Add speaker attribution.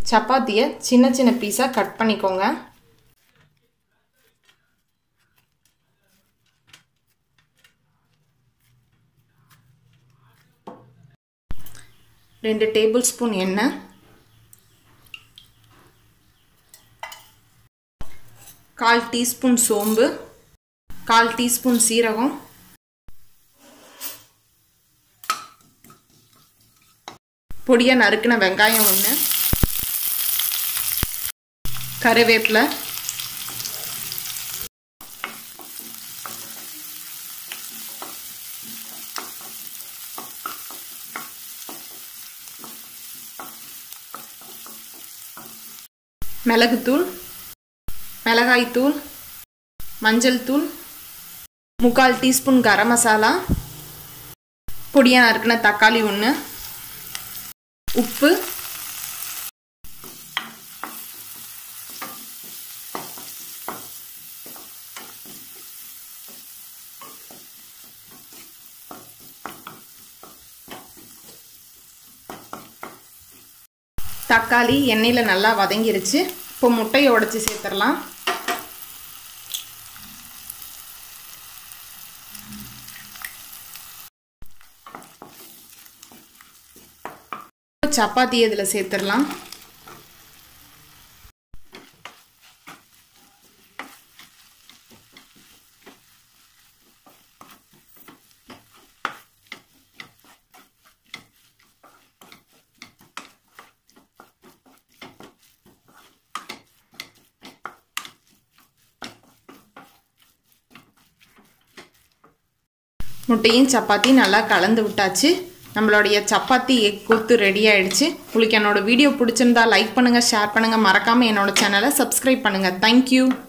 Speaker 1: சப்பாத்தியை சின்ன சின்ன பீஸாக கட் பண்ணிக்கோங்க ரெண்டு டேபிள் ஸ்பூன் எண்ணெய் கால் டீஸ்பூன் சோம்பு கால் டீஸ்பூன் சீரகம் பொடியாக நறுக்கின வெங்காயம் ஒன்று கருவேப்பிலை மிளகுத்தூள் மிளகாய்த்தூள் மஞ்சள் தூள் முக்கால் டீஸ்பூன் கரம் மசாலா பொடியாக நறுக்கின தக்காளி ஒன்று உப்பு தக்காளி எண்ணெயில் நல்லா வதங்கிருச்சு இப்போ முட்டையை உடச்சி சேர்த்துடலாம் சப்பாத்தி இதில் சேர்த்துடலாம் முட்டையும் சப்பாத்தி நல்லா கலந்து விட்டாச்சு நம்மளுடைய சப்பாத்தி எக் கூத்து ரெடி ஆயிடுச்சு உங்களுக்கு என்னோட வீடியோ பிடிச்சிருந்தா லைக் பண்ணுங்கள் ஷேர் பண்ணுங்கள் மறக்காமல் என்னோட சேனலை சப்ஸ்கிரைப் பண்ணுங்கள் தேங்க்யூ